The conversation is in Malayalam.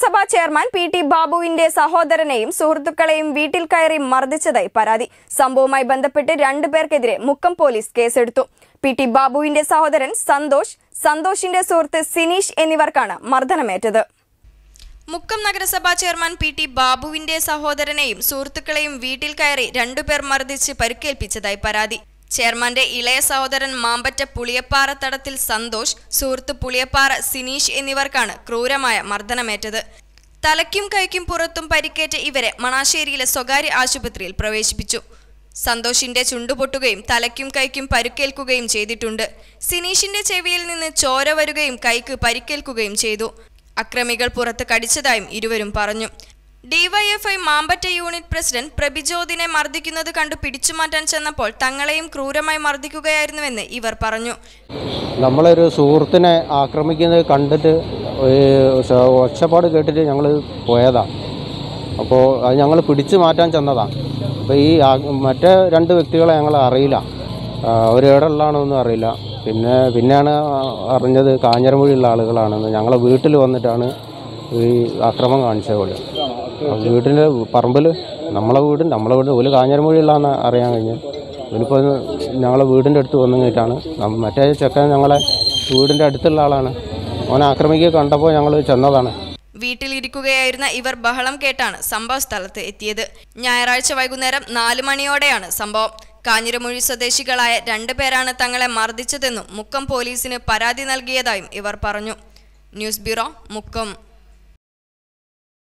നഗരസഭാ ചെയർമാൻ പി ടി ബാബുവിന്റെ സഹോദരനെയും സുഹൃത്തുക്കളെയും വീട്ടിൽ കയറി മർദ്ദിച്ചതായി പരാതി സംഭവവുമായി ബന്ധപ്പെട്ട് രണ്ടുപേർക്കെതിരെ മുക്കം പോലീസ് കേസെടുത്തു പി ടി ബാബുവിന്റെ സഹോദരൻ സന്തോഷ് സന്തോഷിന്റെ സുഹൃത്ത് സിനീഷ് എന്നിവർക്കാണ് മർദ്ദനമേറ്റത് മുക്കം നഗരസഭാ ചെയർമാൻ പി ടി ബാബുവിന്റെ സഹോദരനെയും സുഹൃത്തുക്കളെയും വീട്ടിൽ കയറി രണ്ടുപേർ മർദ്ദിച്ച് പരിക്കേൽപ്പിച്ചതായി പരാതി ചെയർമാന്റെ ഇളയ സഹോദരൻ മാമ്പറ്റ പുളിയപ്പാറ തടത്തിൽ സന്തോഷ് സുഹൃത്ത് പുളിയപ്പാറ സിനീഷ് എന്നിവർക്കാണ് ക്രൂരമായ മർദ്ദനമേറ്റത് തലയ്ക്കും കൈക്കും പുറത്തും പരിക്കേറ്റ ഇവരെ മണാശ്ശേരിയിലെ സ്വകാര്യ ആശുപത്രിയിൽ പ്രവേശിപ്പിച്ചു സന്തോഷിന്റെ ചുണ്ടുപൊട്ടുകയും തലയ്ക്കും കൈക്കും പരുക്കേൽക്കുകയും ചെയ്തിട്ടുണ്ട് സിനീഷിന്റെ ചെവിയിൽ നിന്ന് ചോര വരുകയും കൈക്ക് പരിക്കേൽക്കുകയും ചെയ്തു അക്രമികൾ പുറത്ത് കടിച്ചതായും ഇരുവരും പറഞ്ഞു ഡിവൈഎഫ്ഐ മാമ്പറ്റ യൂണിറ്റ് പ്രസിഡന്റ് പ്രഭിജോദിനെ മർദ്ദിക്കുന്നത് കണ്ടു പിടിച്ചുമാറ്റാൻ ചെന്നപ്പോൾ തങ്ങളെയും ക്രൂരമായി മർദ്ദിക്കുകയായിരുന്നുവെന്ന് ഇവർ പറഞ്ഞു നമ്മളൊരു സുഹൃത്തിനെ ആക്രമിക്കുന്നത് കണ്ടിട്ട് ഒരു സ- ഒച്ചപ്പാട് കേട്ടിട്ട് ഞങ്ങൾ പോയതാണ് അപ്പോൾ അത് ഞങ്ങൾ പിടിച്ചു മാറ്റാൻ ചെന്നതാണ് അപ്പോൾ ഈ ആ- മറ്റേ രണ്ട് വ്യക്തികളെ ഞങ്ങൾ അറിയില്ല ആ, അവർ എവിടെ ഉള്ളതാണോന്നും അറിയില്ല പിന്നെ പിന്നെയാണ് അറിഞ്ഞത് കാഞ്ഞിരമൊഴിയുള്ള ആളുകളാണെന്ന് ഞങ്ങളെ വീട്ടിൽ വന്നിട്ടാണ് ഈ അക്രമം കാണിച്ചത് പോലെ വീട്ടിൻ്റെ പറമ്പിൽ നമ്മളെ വീട് നമ്മളെ വീട് ഒരു കാഞ്ഞിരമൊഴിയുള്ളതെന്ന് അറിയാൻ കഴിഞ്ഞത് ഇവനിപ്പോൾ ഞങ്ങളെ വീടിൻ്റെ അടുത്ത് വന്നു കഴിഞ്ഞിട്ടാണ് നം- മറ്റേ ചെക്കൻ ഞങ്ങളെ വീടിൻ്റെ അടുത്തുള്ള ആളാണ് അവനെ ആക്രമിക്കുക കണ്ടപ്പോൾ ഞങ്ങൾ ചെന്നതാണ് വീട്ടിലിരിക്കുകയായിരുന്ന ഇവർ ബഹളം കേട്ടാണ് സംഭവ സ്ഥലത്ത് എത്തിയത് ഞായറാഴ്ച വൈകുന്നേരം നാല് മണിയോടെയാണ് സംഭവം കാഞ്ഞിരമൊഴി സ്വദേശികളായ രണ്ടുപേരാണ് തങ്ങളെ മർദ്ദിച്ചതെന്നും മുക്കം പോലീസിന് പരാതി നൽകിയതായും ഇവർ പറഞ്ഞു ന്യൂസ് ബ്യൂറോ മുക്കം